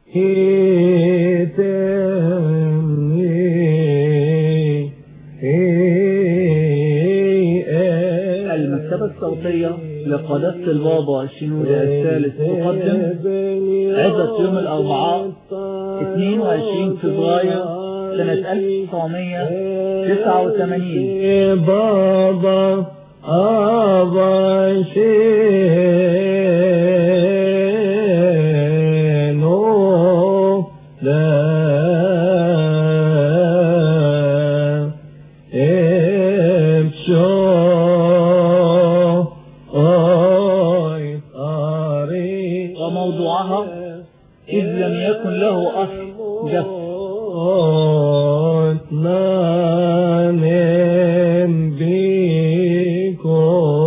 المكتبة الصوتية لقداسة البابا الشنودة الثالث تقدم عزة يوم الأربعاء 22 فبراير سنة 1989 بابا أبا شينو لا إبشو أوي طاري وموضوعها إذ لم يكن له أصل جف نانم بيكو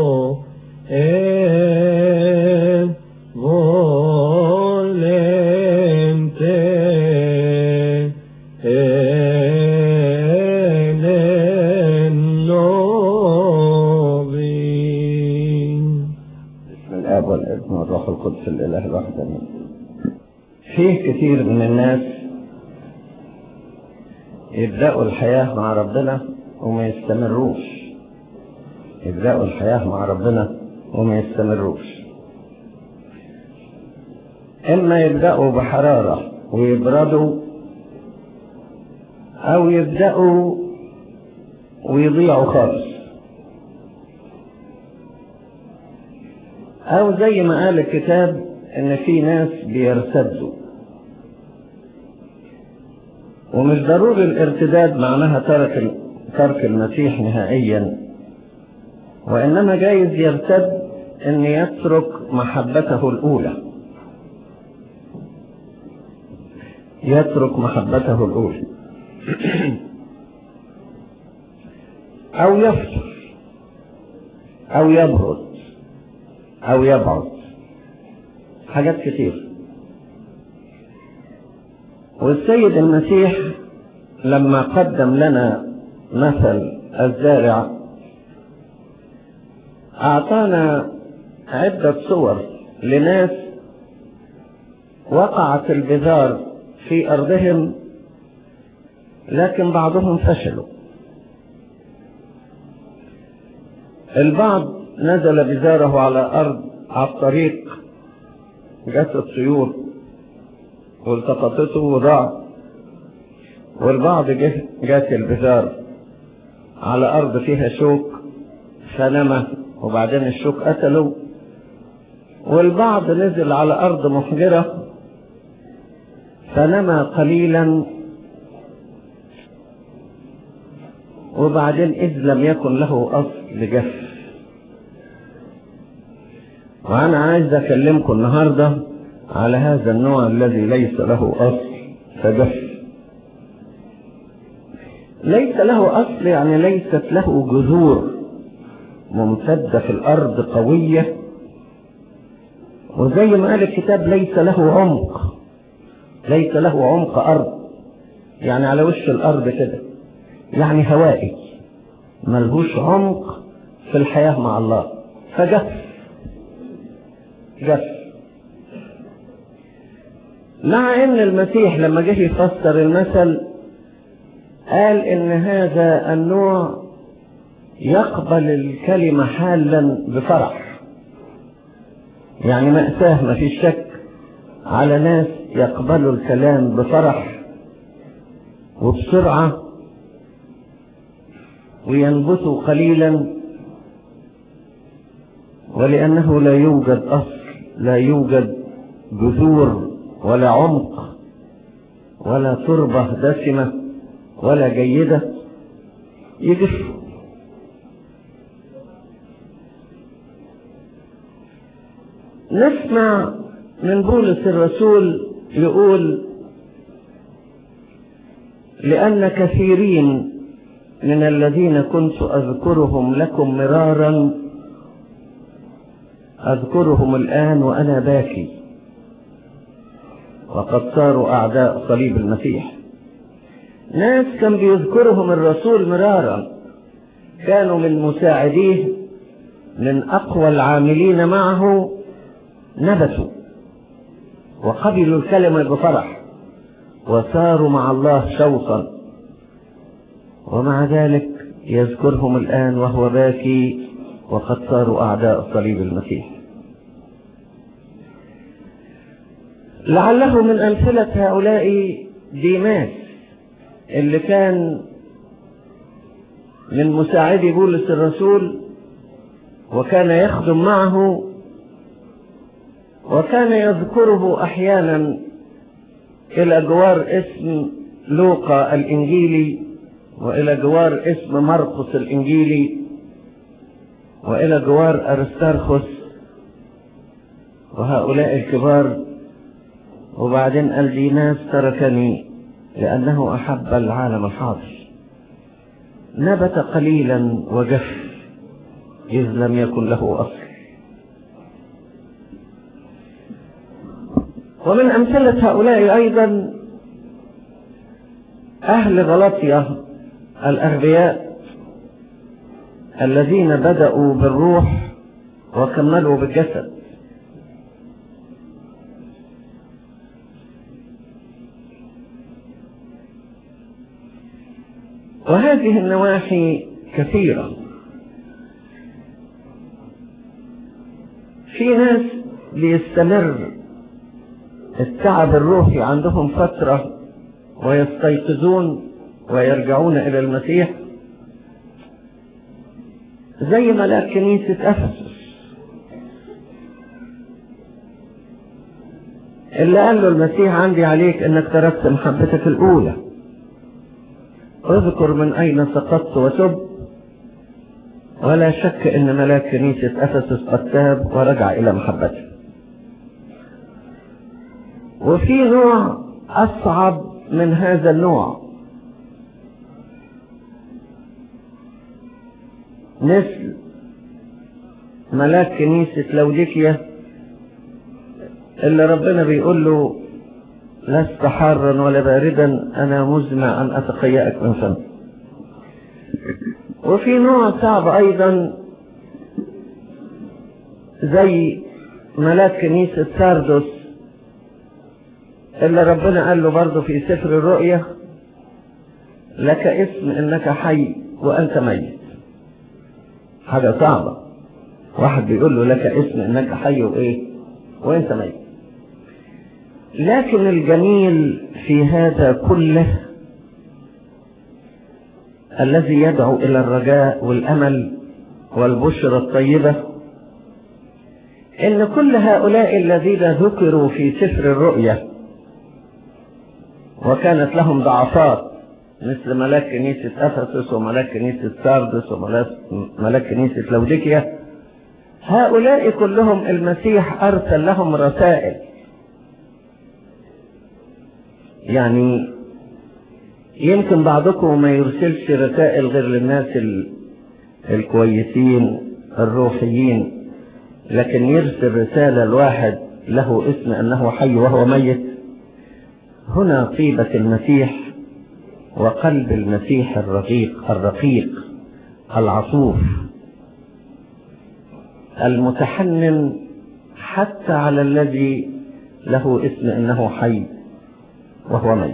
إن ظلمت إن النوبين بسم الاب والابن والروح القدس الاله الواحد امين فيه كثير من الناس يبدأوا الحياة مع ربنا وما يستمروش يبدأوا الحياة مع ربنا وما يستمروش إما يبدأوا بحرارة ويبردوا أو يبدأوا ويضيعوا خالص أو زي ما قال الكتاب إن في ناس بيرتدوا ومش ضروري الارتداد معناها ترك ترك المسيح نهائيا وإنما جايز يرتد أن يترك محبته الأولى يترك محبته الأولى أو يفتر أو يبرد أو يبعد حاجات كتير والسيد المسيح لما قدم لنا مثل الزارع أعطانا عدة صور لناس وقعت البذار في أرضهم لكن بعضهم فشلوا البعض نزل بذاره على أرض على الطريق جت الطيور والتقطته وضاع والبعض جه جات البذار على أرض فيها شوك فنمى وبعدين الشوك قتله والبعض نزل على أرض محجرة فنمى قليلا وبعدين إذ لم يكن له أصل جف وأنا عايز أكلمكم النهاردة على هذا النوع الذي ليس له أصل فجف ليس له أصل يعني ليست له جذور ممتدة في الأرض قوية وزي ما قال الكتاب ليس له عمق ليس له عمق أرض يعني على وش الأرض كده يعني هوائي ملهوش عمق في الحياة مع الله فجف جف مع ان المسيح لما جه يفسر المثل قال ان هذا النوع يقبل الكلمة حالا بفرح يعني مأساة ما فيش شك على ناس يقبلوا الكلام بفرح وبسرعة وينبتوا قليلا ولأنه لا يوجد أصل لا يوجد جذور ولا عمق ولا تربة دسمة ولا جيدة يجف نسمع من بولس الرسول يقول لأن كثيرين من الذين كنت أذكرهم لكم مرارا أذكرهم الآن وأنا باكي وقد صاروا أعداء صليب المسيح ناس كان بيذكرهم الرسول مرارا كانوا من مساعديه من أقوى العاملين معه نبتوا وقبلوا الكلمة بفرح وصاروا مع الله شوقا ومع ذلك يذكرهم الآن وهو باكي وقد صاروا أعداء صليب المسيح لعله من أمثلة هؤلاء ديماس اللي كان من مساعدي بولس الرسول وكان يخدم معه وكان يذكره أحيانا إلى جوار اسم لوقا الإنجيلي وإلى جوار اسم مرقس الإنجيلي وإلى جوار أرستارخوس وهؤلاء الكبار وبعدين قال ديناس تركني لأنه أحب العالم الحاضر نبت قليلا وجف إذ لم يكن له أصل ومن أمثلة هؤلاء أيضا أهل غلطية الأغبياء الذين بدأوا بالروح وكملوا بالجسد وهذه النواحي كثيرة في ناس بيستمر التعب الروحي عندهم فترة ويستيقظون ويرجعون إلى المسيح زي ملاك كنيسة أفسس اللي قال له المسيح عندي عليك انك تركت محبتك الاولى اذكر من اين سقطت وتب ولا شك ان ملاك كنيسة افسس قد تاب ورجع الى محبته وفي نوع اصعب من هذا النوع مثل ملاك كنيسة لوديكيا اللي ربنا بيقول له لست حارا ولا باردا انا مزمع ان اتقيأك من فم وفي نوع صعب ايضا زي ملاك كنيسة ساردوس اللي ربنا قال له برضه في سفر الرؤيا لك اسم انك حي وانت ميت حاجة صعبة واحد بيقول له لك اسم انك حي وايه وانت ميت لكن الجميل في هذا كله الذي يدعو الى الرجاء والامل والبشرى الطيبة ان كل هؤلاء الذين ذكروا في سفر الرؤيا وكانت لهم ضعفات مثل ملاك كنيسة أفسس وملاك كنيسة ساردس وملاك كنيسة لوديكيا هؤلاء كلهم المسيح أرسل لهم رسائل يعني يمكن بعضكم ما يرسلش رسائل غير للناس الكويسين الروحيين لكن يرسل رسالة الواحد له اسم أنه حي وهو ميت هنا طيبة المسيح وقلب المسيح الرقيق الرقيق العطوف المتحنن حتى على الذي له اسم انه حي وهو ميت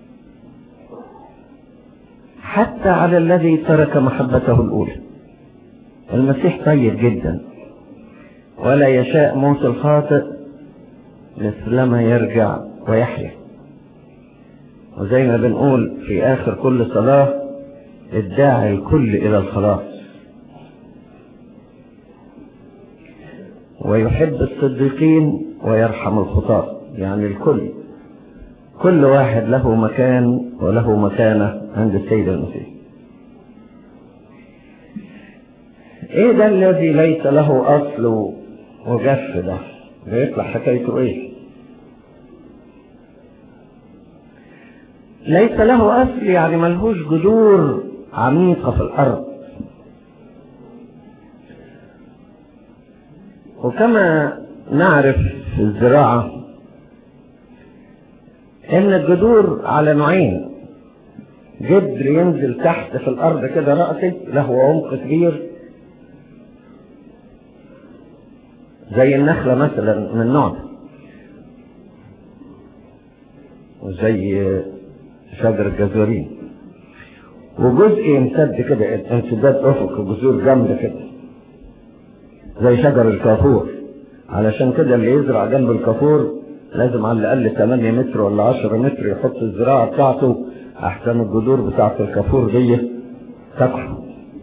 حتى على الذي ترك محبته الاولى المسيح طيب جدا ولا يشاء موت الخاطئ مثلما يرجع ويحيا وزي ما بنقول في آخر كل صلاة الداعي الكل إلى الخلاص ويحب الصديقين ويرحم الخطاة يعني الكل كل واحد له مكان وله مكانة عند السيد المسيح ايه ده الذي ليس له اصل وجف ده بيطلع حكايته ايه ليس له أصل يعني ملهوش جذور عميقة في الأرض وكما نعرف في الزراعة إن الجذور على نوعين جذر ينزل تحت في الأرض كده رأسي له عمق كبير زي النخلة مثلا من النوع ده زي شجر الجزورين وجزء يمتد كده امتداد افق جذور جامده كده زي شجر الكافور علشان كده اللي يزرع جنب الكافور لازم على الاقل 8 متر ولا 10 متر يحط الزراعه بتاعته احسن الجذور بتاعت الكافور دي تكفر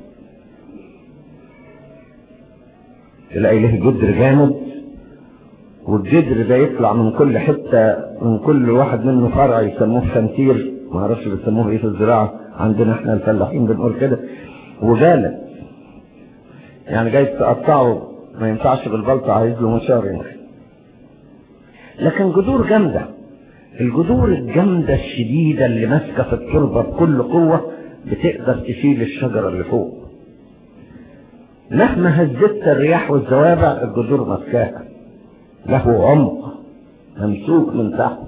تلاقي له جدر جامد والجدر ده يطلع من كل حتة من كل واحد منه فرع يسموه شنتير ما اعرفش بيسموه ايه في الزراعة عندنا احنا الفلاحين بنقول كده وجالة يعني جاي تقطعه ما ينفعش بالبلطة عايز له مشار يعني لكن جذور جامدة الجذور الجامدة الشديدة اللي ماسكة في التربة بكل قوة بتقدر تشيل الشجرة اللي فوق مهما هزت الرياح والزوابع الجذور ماسكاها له عمق ممسوك من تحت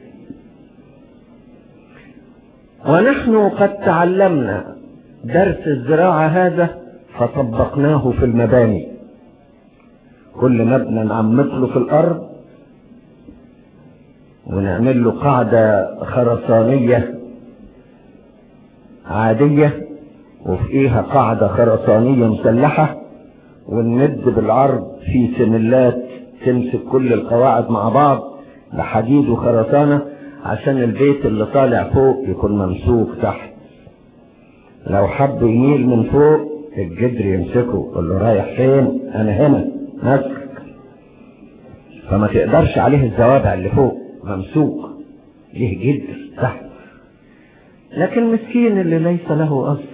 ونحن قد تعلمنا درس الزراعة هذا فطبقناه في المباني كل مبنى نعمق له في الأرض ونعمل له قاعدة خرسانية عادية وفوقيها قاعدة خرسانية مسلحة ونمد بالعرض في سملات تمسك كل القواعد مع بعض بحديد وخرسانة عشان البيت اللي طالع فوق يكون ممسوك تحت لو حب يميل من فوق الجدر يمسكه يقول له رايح فين انا هنا ماسكك فما تقدرش عليه الزوابع اللي فوق ممسوك ليه جدر تحت لكن مسكين اللي ليس له اصل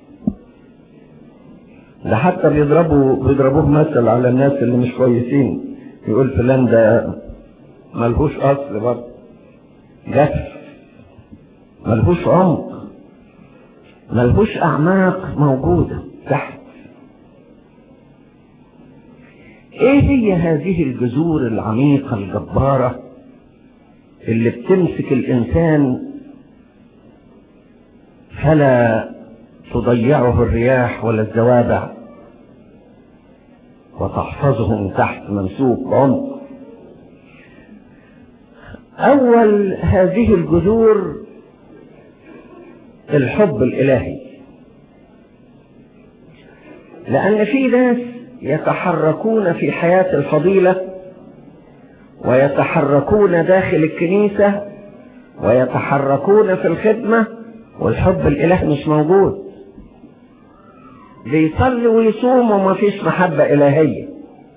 ده حتى بيضربوا بيضربوه مثل على الناس اللي مش كويسين يقول فلان ده ملهوش اصل برضه جف ملهوش عمق ملهوش اعماق موجودة تحت ايه هي هذه الجذور العميقة الجبارة اللي بتمسك الانسان فلا تضيعه الرياح ولا الزوابع وتحفظه من تحت ممسوك بعمق اول هذه الجذور الحب الالهي لان في ناس يتحركون في حياة الفضيلة ويتحركون داخل الكنيسة ويتحركون في الخدمة والحب الإله مش موجود بيصلي ويصوم وما فيش محبة إلهية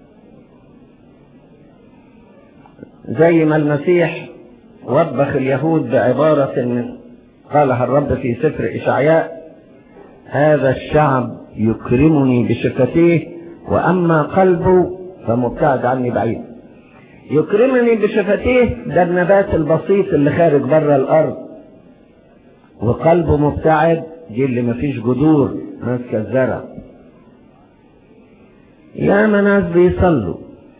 زي ما المسيح وبخ اليهود بعبارة قالها الرب في سفر إشعياء هذا الشعب يكرمني بشفتيه وأما قلبه فمبتعد عني بعيد يكرمني بشفتيه ده النبات البسيط اللي خارج بره الأرض وقلبه مبتعد دي اللي مفيش جذور ماسكه الزرع يا ناس بيصلوا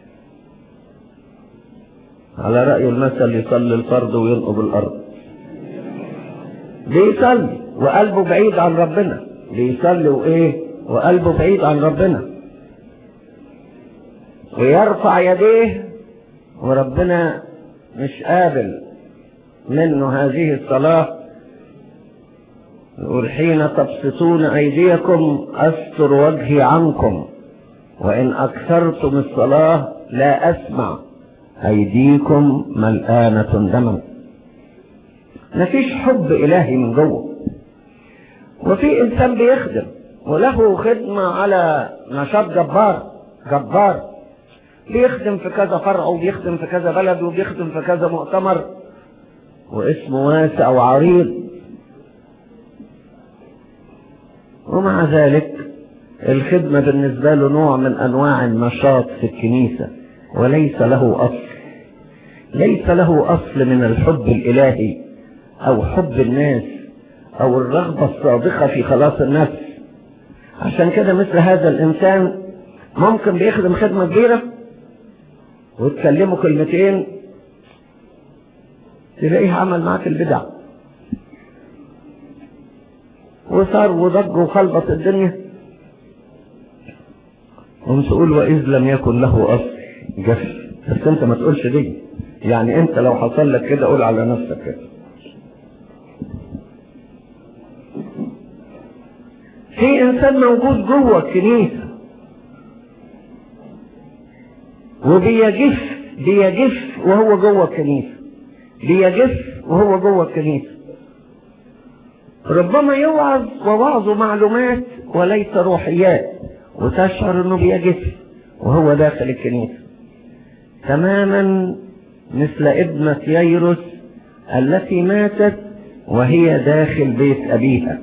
على رأي المثل يصلي الفرد وينقب الأرض بيصلي وقلبه بعيد عن ربنا بيصلي وإيه وقلبه بعيد عن ربنا ويرفع يديه وربنا مش قابل منه هذه الصلاة يقول حين تبسطون أيديكم أستر وجهي عنكم وإن أكثرتم الصلاة لا أسمع أيديكم ملآنة دما مفيش حب إلهي من جوه وفي إنسان بيخدم وله خدمة على نشاط جبار جبار بيخدم في كذا فرع وبيخدم في كذا بلد وبيخدم في كذا مؤتمر واسمه واسع وعريض ومع ذلك الخدمة بالنسبة له نوع من أنواع النشاط في الكنيسة وليس له أصل ليس له أصل من الحب الإلهي أو حب الناس أو الرغبة الصادقة في خلاص النفس عشان كده مثل هذا الإنسان ممكن بيخدم خدمة كبيرة وتكلمه كلمتين تلاقيه عمل معاك البدع وصار وضج وخلبط الدنيا قمت تقول وإذ لم يكن له أصل جف بس أنت ما تقولش دي يعني أنت لو حصل لك كده قول على نفسك كده في انسان موجود جوه الكنيسة وبيجف بيجف وهو جوه الكنيسة بيجف وهو جوه الكنيسة ربما يوعظ ووعظه معلومات وليس روحيات وتشعر انه بيجف وهو داخل الكنيسة تماما مثل ابنة ييروس التي ماتت وهي داخل بيت أبيها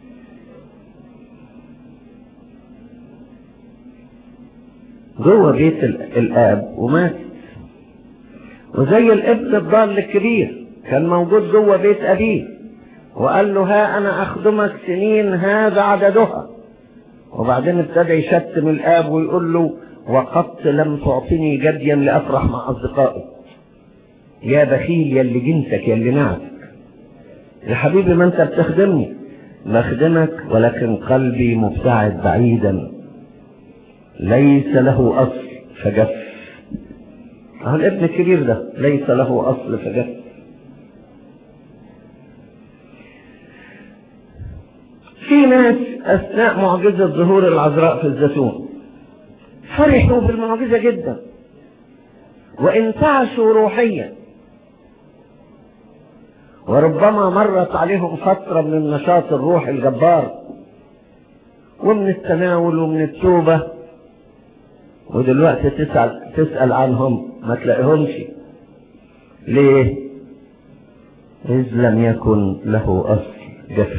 جوه بيت الآب وماتت وزي الابن الضال الكبير كان موجود جوه بيت أبيه وقال له ها أنا أخدمك سنين هذا عددها وبعدين ابتدى يشتم الآب ويقول له وقد لم تعطني جديا لأفرح مع أصدقائي يا بخيل يا اللي جنسك يا اللي نعتك يا حبيبي ما انت بتخدمني بخدمك ولكن قلبي مبتعد بعيدا ليس له أصل فجف اهو الابن الكبير ده ليس له أصل فجف في ناس أثناء معجزة ظهور العذراء في الزيتون فرحوا بالمعجزة جدا وانتعشوا روحيا وربما مرت عليهم فترة من النشاط الروحي الجبار ومن التناول ومن التوبة ودلوقتي تسأل, تسأل عنهم ما تلاقيهمش ليه إذ لم يكن له أصل جف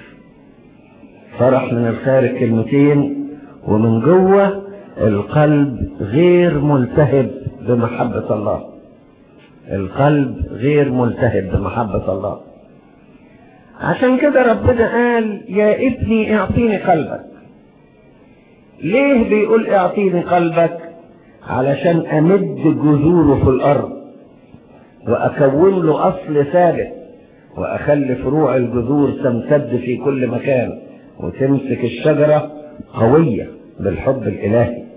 فرح من الخارج كلمتين ومن جوه القلب غير ملتهب بمحبة الله القلب غير ملتهب بمحبة الله عشان كده ربنا قال يا ابني اعطيني قلبك ليه بيقول اعطيني قلبك علشان امد جذوره في الارض واكون له اصل ثابت واخلي فروع الجذور تمتد في كل مكان وتمسك الشجرة قوية بالحب الالهي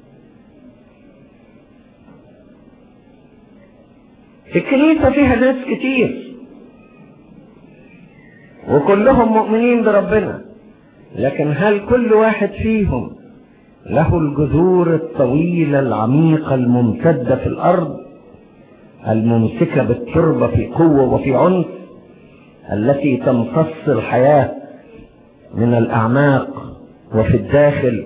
الكنيسة فيها ناس كتير وكلهم مؤمنين بربنا لكن هل كل واحد فيهم له الجذور الطويلة العميقة الممتدة في الأرض الممسكة بالتربة في قوة وفي عنف التي تمتص الحياة من الأعماق وفي الداخل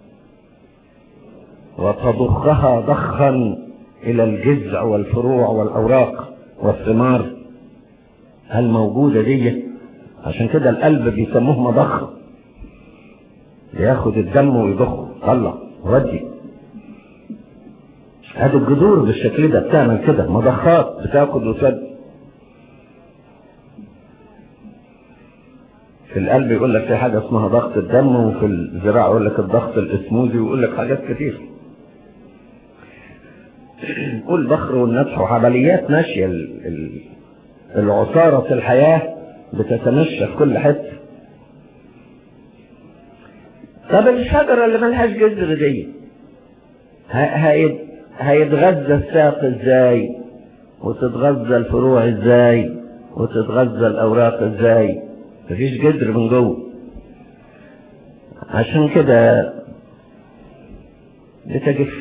وتضخها ضخا إلى الجذع والفروع والأوراق والثمار هل موجودة دي عشان كده القلب بيسموه مضخة بياخد الدم ويضخه طلع ودي هذه الجذور بالشكل ده بتعمل كده مضخات بتاخد وتودي في القلب يقول لك في حاجة اسمها ضغط الدم وفي الزراعة يقول لك الضغط الاسموزي ويقول لك حاجات كتير والبخر والنفح وعمليات ماشية ال- ال- العصارة في الحياة بتتمشى في كل حتة طب الشجرة اللي ملهاش جذر دي ه- هيت- هيتغذى الساق ازاي وتتغذى الفروع ازاي وتتغذى الاوراق ازاي مفيش جذر من جوه عشان كده بتجف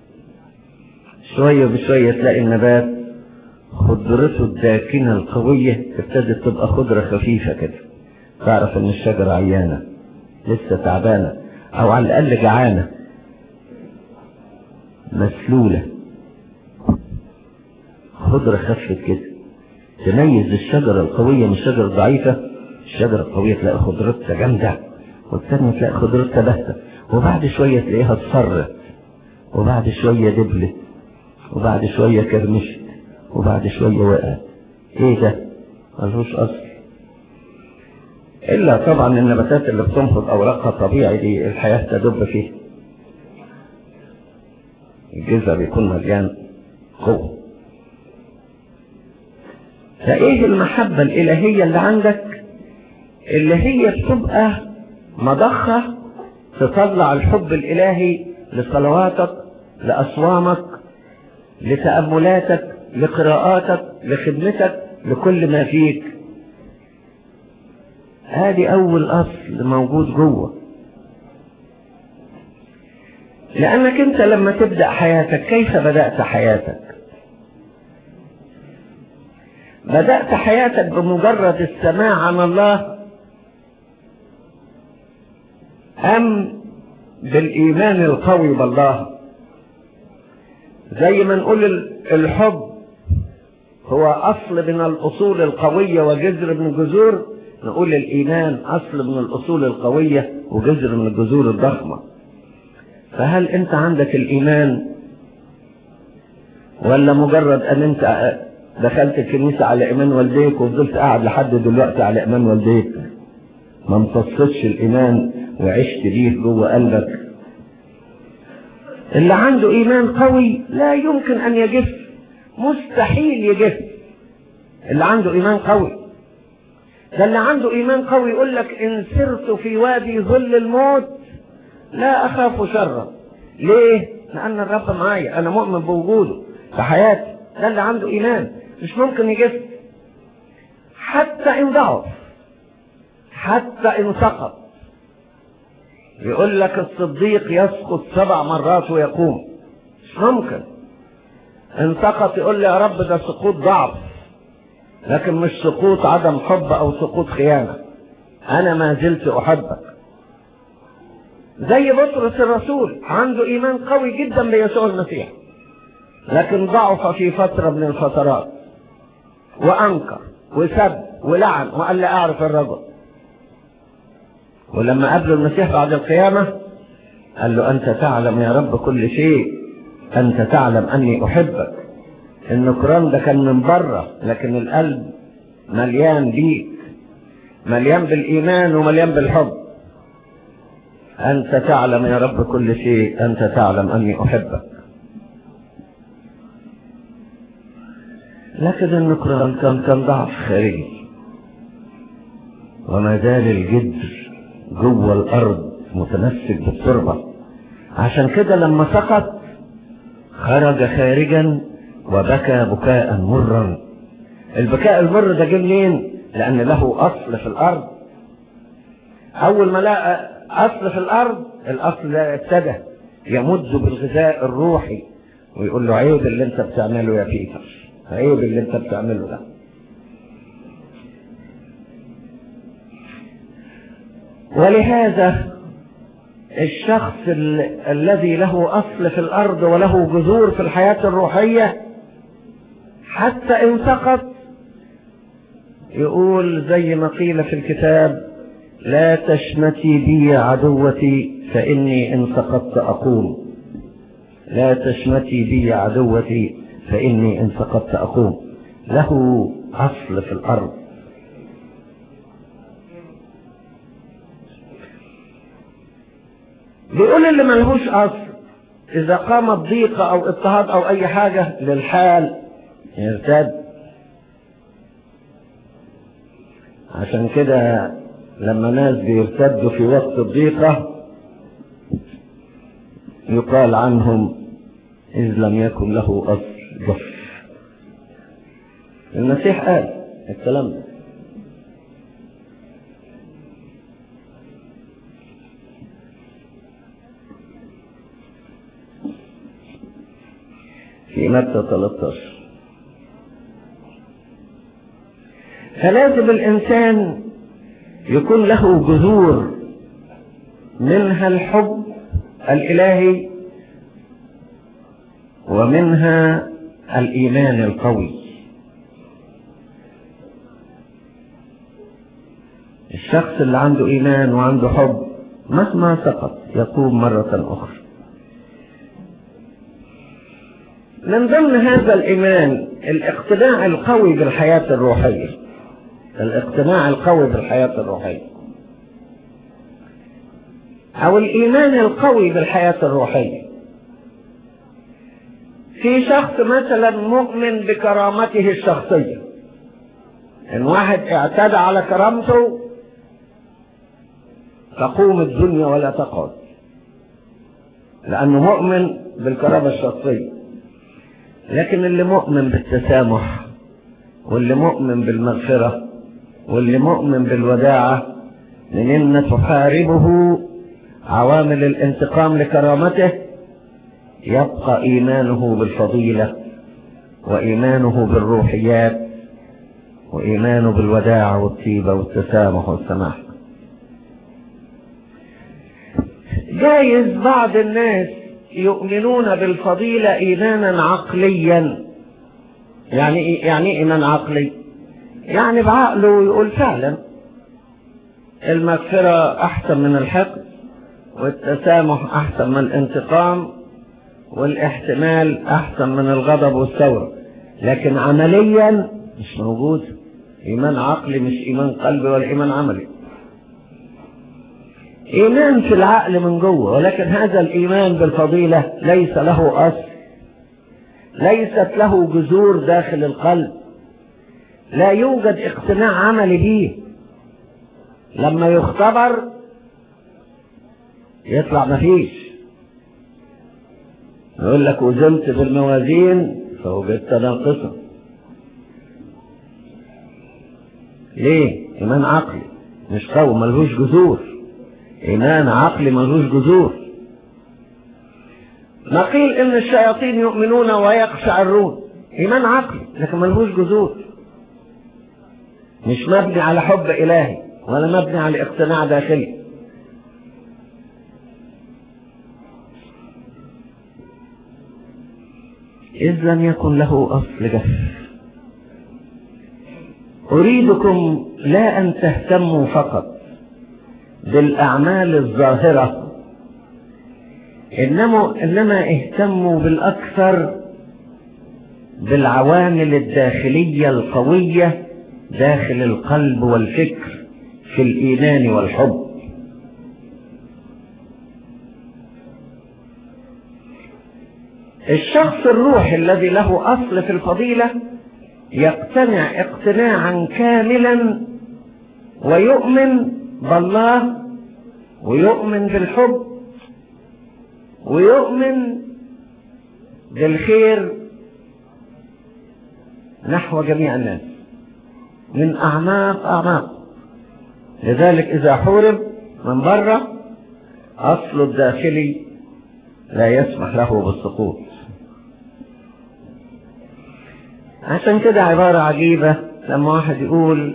شوية بشوية تلاقي النبات خضرته الداكنة القوية ابتدت تبقى خضرة خفيفة كده تعرف ان الشجرة عيانة لسه تعبانة او على الاقل جعانة مسلولة خضرة خفت كده تميز الشجرة القوية من الشجرة الضعيفة الشجرة القوية تلاقي خضرتها جامدة والثانية تلاقي خضرتها باهتة وبعد شوية تلاقيها اتصرت وبعد شوية دبلت وبعد شوية كرمشت وبعد شوية وقعت ايه ده ملهوش اصل الا طبعا النباتات اللي بتنفض اوراقها طبيعي دي الحياة تدب فيها الجذع بيكون مليان قوة فايه المحبة الالهية اللي عندك اللي هي بتبقى مضخة تطلع الحب الالهي لصلواتك لاصوامك لتأملاتك لقراءاتك لخدمتك لكل ما فيك هذه أول أصل موجود جوه لأنك أنت لما تبدأ حياتك كيف بدأت حياتك بدأت حياتك بمجرد السماع عن الله أم بالإيمان القوي بالله زي ما نقول الحب هو أصل من الأصول القوية وجذر من الجذور نقول الإيمان أصل من الأصول القوية وجذر من الجذور الضخمة فهل أنت عندك الإيمان ولا مجرد أن أنت دخلت الكنيسة على إيمان والديك وفضلت قاعد لحد دلوقتي على إيمان والديك ما امتصتش الإيمان وعشت بيه جوه قلبك اللي عنده إيمان قوي لا يمكن أن يجف مستحيل يجف اللي عنده إيمان قوي ده اللي عنده إيمان قوي يقول لك إن سرت في وادي ظل الموت لا أخاف شرا ليه؟ لأن الرب معايا أنا مؤمن بوجوده في حياتي ده اللي عنده إيمان مش ممكن يجف حتى إن ضعف حتى إن سقط يقول لك الصديق يسقط سبع مرات ويقوم مش ممكن ان سقط يقول لي يا رب ده سقوط ضعف لكن مش سقوط عدم حب او سقوط خيانة انا ما زلت احبك زي بطرس الرسول عنده ايمان قوي جدا بيسوع المسيح لكن ضعف في فترة من الفترات وانكر وسب ولعن وقال لا اعرف الرجل ولما قابله المسيح بعد القيامة قال له أنت تعلم يا رب كل شيء أنت تعلم أني أحبك النكران ده كان من بره لكن القلب مليان بيك مليان بالإيمان ومليان بالحب أنت تعلم يا رب كل شيء أنت تعلم أني أحبك لكن النكران كان كان ضعف خارجي وما زال الجدر جوه الارض متمسك بالتربة عشان كده لما سقط خرج خارجا وبكى بكاء مرا البكاء المر ده جه منين لان له اصل في الارض اول ما لقى اصل في الارض الاصل ده ابتدى يمد بالغذاء الروحي ويقول له عيب اللي انت بتعمله يا بيتر عيب اللي انت بتعمله ده ولهذا الشخص ال الذي له أصل في الأرض وله جذور في الحياة الروحية حتى إن سقط يقول زي ما قيل في الكتاب لا تشمتي بي عدوتي فإني إن سقطت أقوم لا تشمتي بي عدوتي فإني إن سقطت أقوم له أصل في الأرض بيقول اللي ملهوش اصل اذا قامت ضيقة او اضطهاد او اي حاجة للحال يرتد عشان كده لما ناس بيرتدوا في وقت الضيقة يقال عنهم إذ لم يكن له أصل ضف المسيح قال الكلام ده في متى 13 فلازم الإنسان يكون له جذور منها الحب الإلهي ومنها الإيمان القوي الشخص اللي عنده إيمان وعنده حب مهما سقط يقوم مرة أخرى من ضمن هذا الإيمان الاقتناع القوي بالحياة الروحية الاقتناع القوي بالحياة الروحية أو الإيمان القوي بالحياة الروحية في شخص مثلا مؤمن بكرامته الشخصية إن واحد اعتدى على كرامته تقوم الدنيا ولا تقعد لأنه مؤمن بالكرامة الشخصية لكن اللي مؤمن بالتسامح واللي مؤمن بالمغفرة واللي مؤمن بالوداعة من ان تحاربه عوامل الانتقام لكرامته يبقى إيمانه بالفضيلة وإيمانه بالروحيات وإيمانه بالوداع والطيبة والتسامح والسماح جايز بعض الناس يؤمنون بالفضيلة إيمانا عقليا يعني إيه يعني إيه إيمان عقلي يعني بعقله يقول فعلا المغفرة أحسن من الحقد والتسامح أحسن من الانتقام والاحتمال أحسن من الغضب والثورة لكن عمليا مش موجود إيمان عقلي مش إيمان قلبي ولا إيمان عملي إيمان في العقل من جوه ولكن هذا الإيمان بالفضيلة ليس له أصل ليست له جذور داخل القلب لا يوجد اقتناع عملي به لما يختبر يطلع مفيش يقول لك وزنت بالموازين فوجدت ناقصا ليه ايمان عقلي مش قوي ملهوش جذور ايمان عقلي ملهوش جذور ما قيل ان الشياطين يؤمنون ويقشعرون ايمان عقلي لكن ملهوش جذور مش مبني على حب الهي ولا مبني على اقتناع داخلي إذ لم يكن له أصل جف أريدكم لا أن تهتموا فقط بالأعمال الظاهرة إنما, إنما اهتموا بالأكثر بالعوامل الداخلية القوية داخل القلب والفكر في الإيمان والحب الشخص الروحي الذي له أصل في الفضيلة يقتنع اقتناعا كاملا ويؤمن بالله ويؤمن بالحب ويؤمن بالخير نحو جميع الناس من أعماق أعماق لذلك إذا حورب من بره أصله الداخلي لا يسمح له بالسقوط عشان كده عبارة عجيبة لما واحد يقول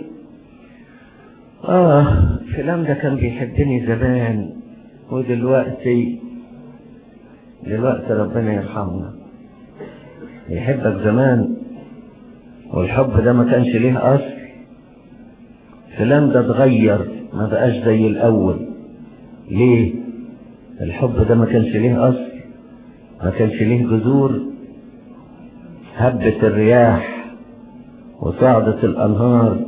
آه فلان ده كان بيحبني زمان ودلوقتي دلوقتي ربنا يرحمنا يحبك زمان والحب ده ما كانش ليه أصل فلان ده اتغير ما بقاش زي الأول ليه الحب ده ما كانش ليه أصل ما كانش ليه جذور هبت الرياح وصعدت الأنهار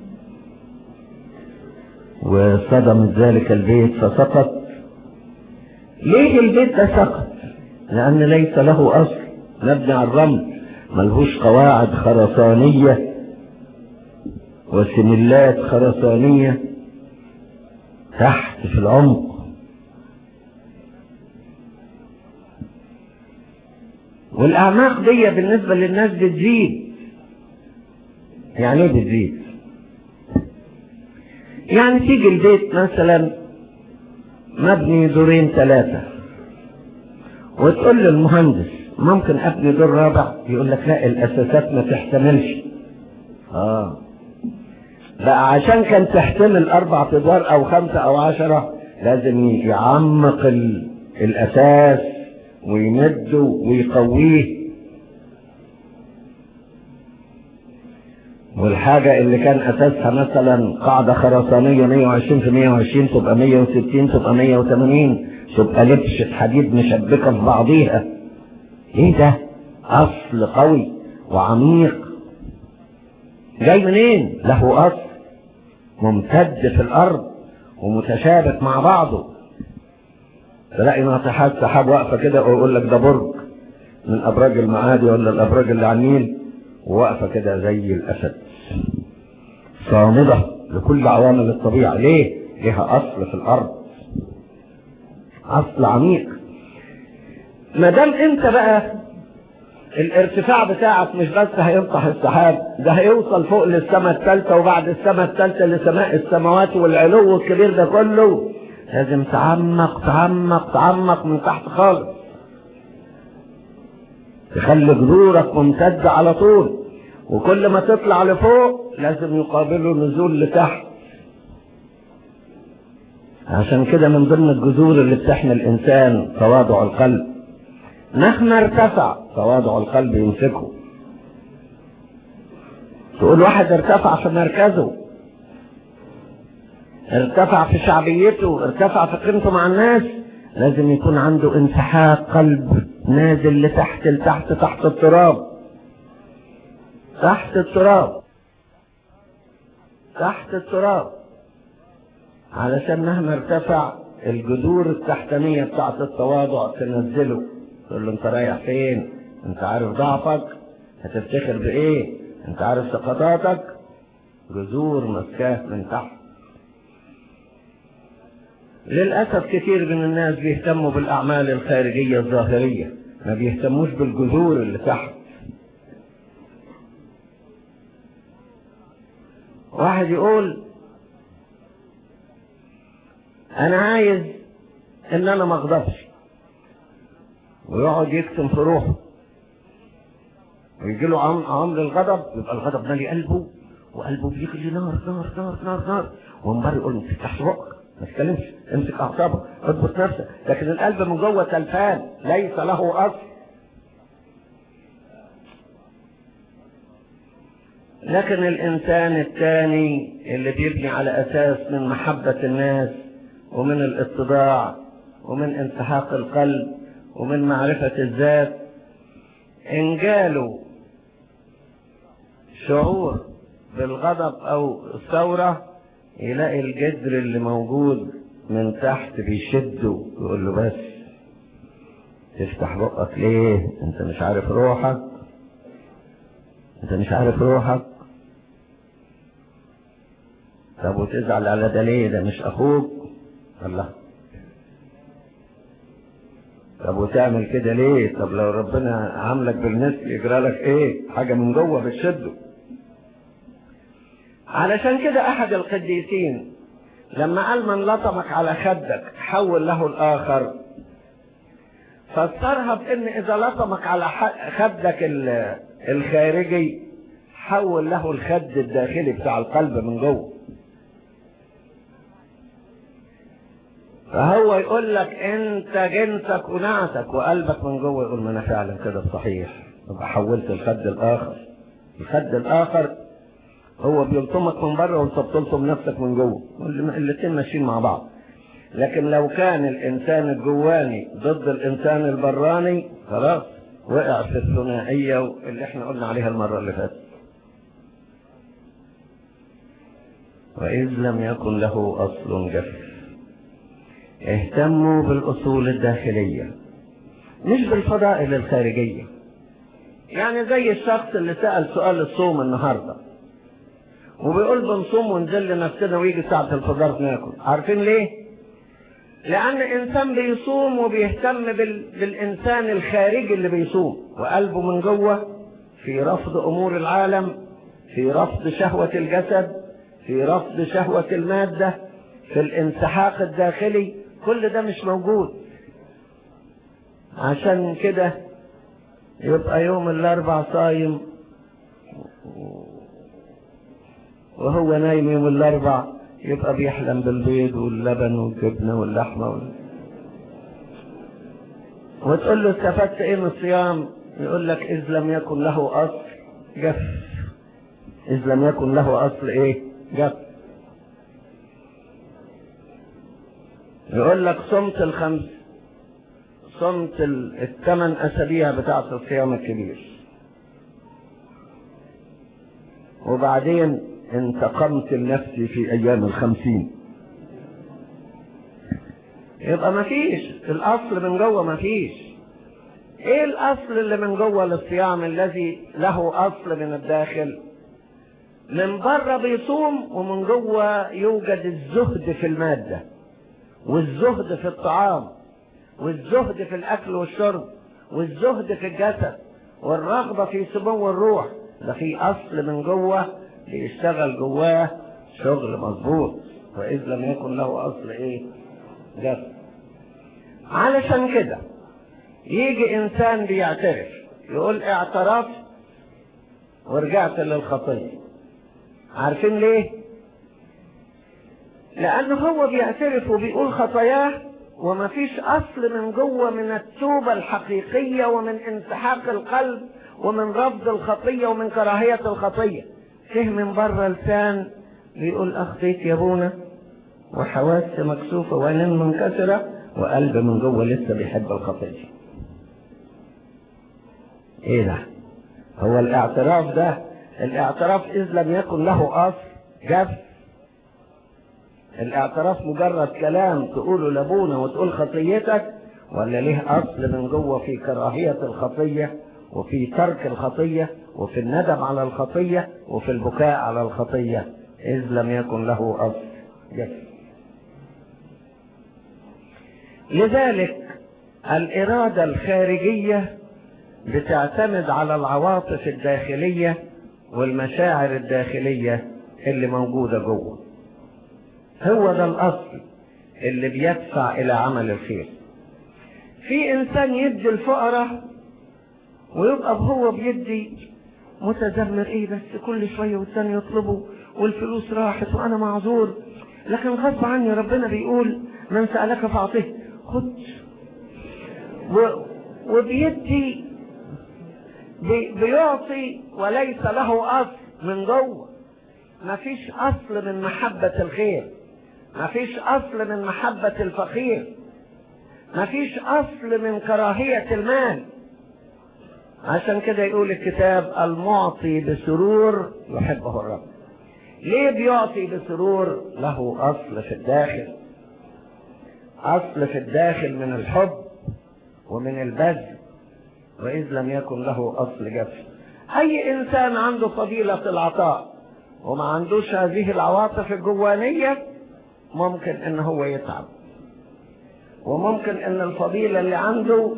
وصدمت ذلك البيت فسقط ليه البيت ده سقط لأن ليس له أصل مبني على الرمل ملهوش قواعد خرسانية وسملات خرسانية تحت في العمق والأعماق دي بالنسبة للناس بتزيد يعني ايه بتزيد يعني تيجي البيت مثلا مبني دورين ثلاثة وتقول للمهندس ممكن ابني دور رابع يقول لك لا الاساسات ما تحتملش اه بقى عشان كان تحتمل اربع ادوار او خمسة او عشرة لازم يعمق ال... الاساس ويمده ويقويه والحاجة اللي كان أساسها مثلا قاعدة خرسانية 120 في 120 تبقى 160 تبقى 180 تبقى لبشة حديد مشبكة في بعضيها ايه ده أصل قوي وعميق جاي منين له أصل ممتد في الأرض ومتشابك مع بعضه تلاقي ناطحات سحاب واقفة كده ويقول لك ده برج من أبراج المعادي ولا الأبراج اللي على النيل وواقفة كده زي الأسد صامدة لكل عوامل الطبيعة ليه؟ لها أصل في الأرض أصل عميق ما دام أنت بقى الارتفاع بتاعك مش بس هينطح السحاب ده هيوصل فوق للسماء الثالثة وبعد السماء الثالثة لسماء السماوات والعلو الكبير ده كله لازم تعمق تعمق تعمق من تحت خالص تخلي جذورك ممتدة على طول وكل ما تطلع لفوق لازم يقابله نزول لتحت عشان كده من ضمن الجذور اللي بتحمي الإنسان تواضع القلب مهما ارتفع تواضع القلب يمسكه تقول واحد ارتفع في مركزه ارتفع في شعبيته ارتفع في قيمته مع الناس لازم يكون عنده انسحاق قلب نازل لتحت لتحت تحت التراب تحت التراب تحت التراب علشان مهما ارتفع الجذور التحتانية بتاعت التواضع تنزله تقول له انت رايح فين انت عارف ضعفك هتفتخر بايه انت عارف سقطاتك جذور مسكاه من تحت للأسف كثير من الناس بيهتموا بالأعمال الخارجية الظاهرية ما بيهتموش بالجذور اللي تحت واحد يقول انا عايز ان انا ما اغضبش ويقعد يكتم في روحه ويجي له عم عمر الغضب يبقى الغضب مالي قلبه وقلبه بيغلي نار نار نار نار نار ومن بره يقول ما تفتحش بقك ما تتكلمش امسك اعصابك اضبط نفسك لكن القلب من جوه تلفان ليس له اصل لكن الانسان الثاني اللي بيبني على اساس من محبة الناس ومن الاتضاع ومن انسحاق القلب ومن معرفة الذات ان جاله شعور بالغضب او الثورة يلاقي الجدر اللي موجود من تحت بيشده يقول له بس تفتح بقك ليه انت مش عارف روحك انت مش عارف روحك طب وتزعل على ده ليه ده مش اخوك الله طب وتعمل كده ليه طب لو ربنا عاملك بالمثل يجرى لك ايه حاجه من جوه بتشده علشان كده احد القديسين لما قال من لطمك على خدك حول له الاخر فسرها بان اذا لطمك على خدك الخارجي حول له الخد الداخلي بتاع القلب من جوه فهو يقول لك انت جنسك ونعتك وقلبك من جوه يقول ما انا فعلا كده صحيح يبقى حولت الخد الاخر الخد الاخر هو بيلطمك من بره وانت بتلطم نفسك من جوه الاثنين ماشيين مع بعض لكن لو كان الانسان الجواني ضد الانسان البراني خلاص وقع في الثنائيه اللي احنا قلنا عليها المره اللي فاتت واذ لم يكن له اصل جف اهتموا بالاصول الداخليه مش بالفضائل الخارجيه يعني زي الشخص اللي سال سؤال الصوم النهارده وبيقول بنصوم ونذل نفسنا ويجي ساعة الفجر ناكل عارفين ليه؟ لأن إنسان بيصوم وبيهتم بال... بالإنسان الخارجي اللي بيصوم وقلبه من جوه في رفض أمور العالم في رفض شهوة الجسد في رفض شهوة المادة في الانسحاق الداخلي كل ده مش موجود عشان كده يبقى يوم الأربع صايم وهو نايم يوم الاربع يبقى بيحلم بالبيض واللبن والجبنه واللحمه وال... وتقول له استفدت ايه من الصيام يقول لك اذ لم يكن له اصل جف اذ لم يكن له اصل ايه جف يقول لك صمت الخمس صمت الثمان اسابيع بتاعت الصيام الكبير وبعدين انتقمت لنفسي في ايام الخمسين يبقى مفيش الاصل من جوه مفيش ايه الاصل اللي من جوه للصيام الذي له اصل من الداخل من بره بيصوم ومن جوه يوجد الزهد في الماده والزهد في الطعام والزهد في الاكل والشرب والزهد في الجسد والرغبه في سمو الروح ده في اصل من جوه بيشتغل جواه شغل مظبوط واذ لم يكن له اصل ايه جسد علشان كده يجي انسان بيعترف يقول اعترفت ورجعت للخطية عارفين ليه لانه هو بيعترف وبيقول خطاياه وما فيش اصل من جوه من التوبة الحقيقية ومن انسحاق القلب ومن رفض الخطية ومن كراهية الخطية فيه من بره لسان بيقول اخطيت يا ابونا وحواس مكسوفة وعينين منكسرة وقلب من جوه لسه بيحب الخطية ايه ده هو الاعتراف ده الاعتراف اذ لم يكن له اصل جف الاعتراف مجرد كلام تقوله لابونا وتقول خطيتك ولا ليه اصل من جوه في كراهية الخطية وفي ترك الخطية وفي الندم على الخطية وفي البكاء على الخطية اذ لم يكن له اصل جف لذلك الإرادة الخارجية بتعتمد على العواطف الداخلية والمشاعر الداخلية اللي موجودة جوه هو ده الأصل اللي بيدفع إلى عمل الخير في إنسان يدي الفقراء ويبقى هو بيدي متذمر ايه بس كل شوية والتاني يطلبه والفلوس راحت وانا معذور لكن غصب عني ربنا بيقول من سألك فأعطيه خد و... وبيدي بي... بيعطي وليس له أصل من جوه مفيش أصل من محبة الخير مفيش أصل من محبة الفقير مفيش أصل من كراهية المال عشان كده يقول الكتاب المعطي بسرور يحبه الرب ليه بيعطي بسرور له أصل في الداخل أصل في الداخل من الحب ومن البذل وإذ لم يكن له أصل جف أي إنسان عنده فضيلة العطاء وما عندوش هذه العواطف الجوانية ممكن إن هو يتعب وممكن إن الفضيلة اللي عنده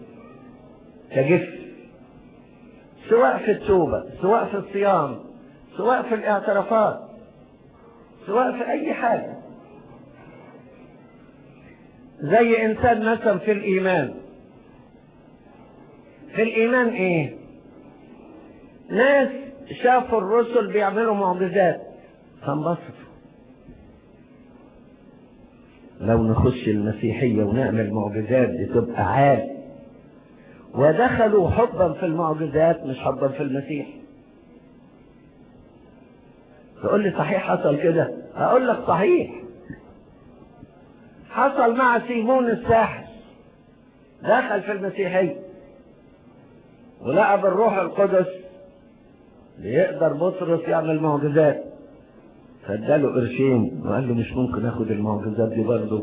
تجف سواء في التوبة سواء في الصيام سواء في الاعترافات سواء في أي حاجة زي إنسان مثلا في الإيمان في الإيمان إيه ناس شافوا الرسل بيعملوا معجزات فانبسطوا لو نخش المسيحية ونعمل معجزات دي تبقى عال ودخلوا حبا في المعجزات مش حبا في المسيح تقول لي صحيح حصل كده اقول لك صحيح حصل مع سيمون الساحر دخل في المسيحية ولقى بالروح القدس بيقدر بطرس يعمل معجزات فاداله قرشين وقال له مش ممكن اخد المعجزات دي برضه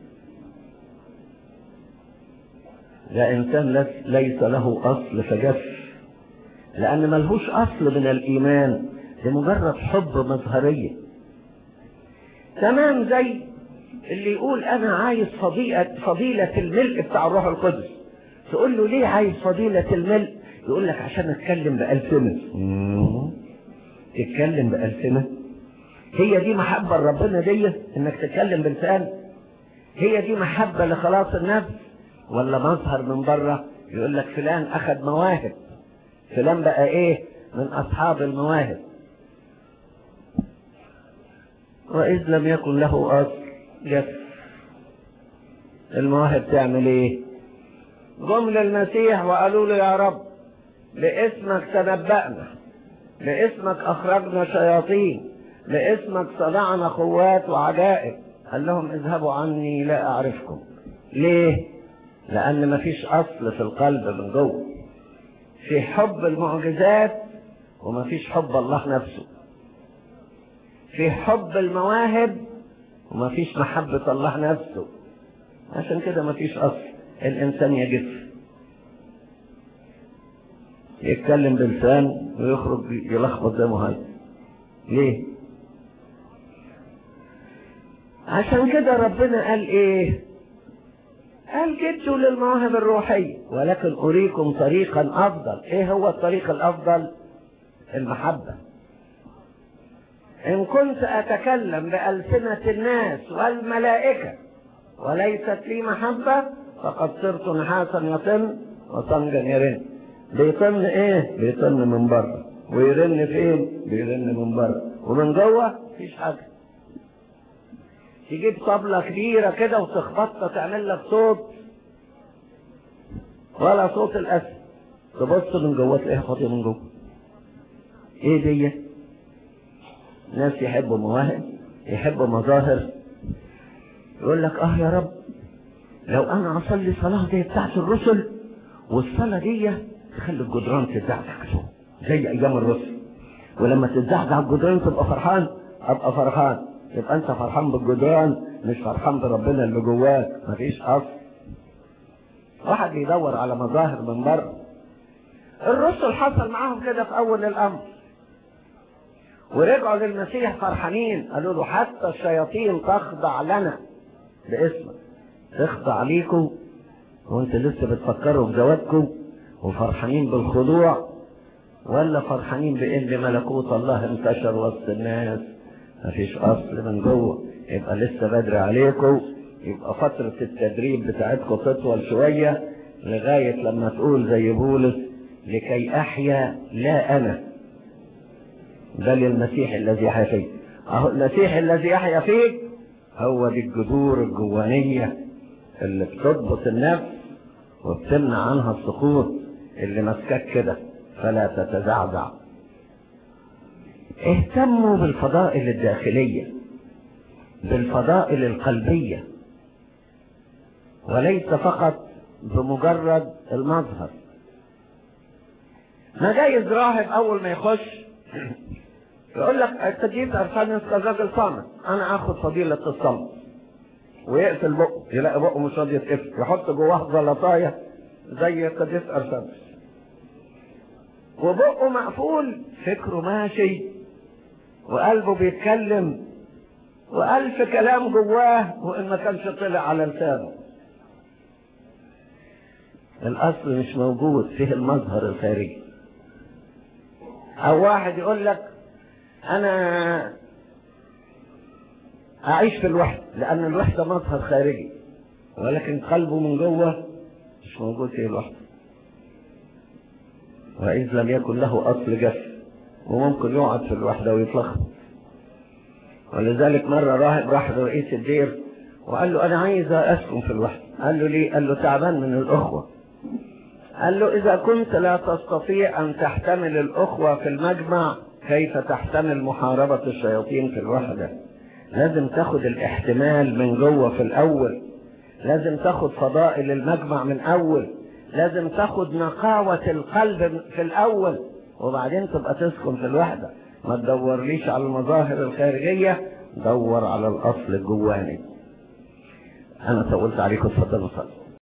ده انسان ليس له اصل فجف لان ملهوش اصل من الايمان ده مجرد حب مظهرية تمام زي اللي يقول انا عايز فضيلة, فضيلة الملء بتاع الروح القدس تقول له ليه عايز فضيلة الملء يقول لك عشان اتكلم بألسنة تتكلم بألسنة هي دي محبة لربنا دي انك تتكلم بلسان هي دي محبة لخلاص النفس ولا مظهر من بره يقول لك فلان اخذ مواهب فلان بقى ايه من اصحاب المواهب واذ لم يكن له اصل جف المواهب تعمل ايه جم للمسيح وقالوا له يا رب باسمك تنبأنا باسمك اخرجنا شياطين باسمك صنعنا قوات وعجائب قال لهم اذهبوا عني لا اعرفكم ليه لان مفيش اصل في القلب من جوه في حب المعجزات ومفيش حب الله نفسه في حب المواهب ومفيش محبة الله نفسه عشان كده مفيش اصل الانسان يجف يتكلم بلسان ويخرج يلخبط زي ما هي ليه عشان كده ربنا قال ايه قال جدوا للمواهب الروحية ولكن أريكم طريقا أفضل إيه هو الطريق الأفضل المحبة إن كنت أتكلم بألسنة الناس والملائكة وليست لي محبة فقد صرت نحاسا يطن وصنجا يرن بيطن ايه بيطن من بره ويرن فين بيرن من بره ومن جوه مفيش حاجه تجيب طبلة كبيرة كده وتخبطها تعمل لك صوت ولا صوت الأسد تبص من جوه تلاقيها فاضية من جوه ايه دي ناس يحبوا مواهب يحبوا مظاهر يقول لك اه يا رب لو انا اصلي صلاة زي بتاعت الرسل والصلاة دي تخلي الجدران تتزعزع زي ايام الرسل ولما تتزعزع الجدران تبقى فرحان ابقى فرحان يبقى انت فرحان بالجدران مش فرحان بربنا اللي جواك مفيش اصل واحد يدور على مظاهر من بره الرسل حصل معاهم كده في اول الامر ورجعوا للمسيح فرحانين قالوا له حتى الشياطين تخضع لنا باسمك تخضع ليكم وانت لسه بتفكروا في زواجكم وفرحانين بالخضوع ولا فرحانين بان ملكوت الله انتشر وسط الناس مفيش اصل من جوه يبقى لسه بدري عليكم يبقى فترة التدريب بتاعتكم تطول شوية لغاية لما تقول زي بولس لكي احيا لا انا بل المسيح الذي يحيا فيك اهو المسيح الذي يحيا فيك هو دي الجذور الجوانية اللي بتضبط النفس وبتمنع عنها السقوط اللي مسكك كده فلا تتزعزع اهتموا بالفضائل الداخلية بالفضائل القلبية وليس فقط بمجرد المظهر ما جايز راهب اول ما يخش يقول لك التجديد ارسانس كالراجل صامت انا اخد فضيلة الصمت ويقفل بقه يلاقي بقه مش راضي يتقفل يحط جواه زلطايه زي قديس ارسانس وبقه مقفول فكره ماشي وقلبه بيتكلم وألف كلام جواه وإن ما كانش طلع على لسانه الأصل مش موجود فيه المظهر الخارجي أو واحد يقول لك أنا أعيش في الوحدة لأن الوحدة مظهر خارجي ولكن قلبه من جوه مش موجود فيه الوحدة وإذ لم يكن له أصل جف وممكن يقعد في الوحدة ويتلخبط ولذلك مرة راهب راح لرئيس الدير وقال له أنا عايز أسكن في الوحدة قال له ليه؟ قال له تعبان من الأخوة قال له إذا كنت لا تستطيع أن تحتمل الأخوة في المجمع كيف تحتمل محاربة الشياطين في الوحدة لازم تاخد الاحتمال من جوه في الأول لازم تاخد فضائل المجمع من أول لازم تاخد نقاوة القلب في الأول وبعدين تبقى تسكن في الوحدة ما تدورليش على المظاهر الخارجية دور على الأصل الجواني أنا طولت عليكم اتفضلوا صلوا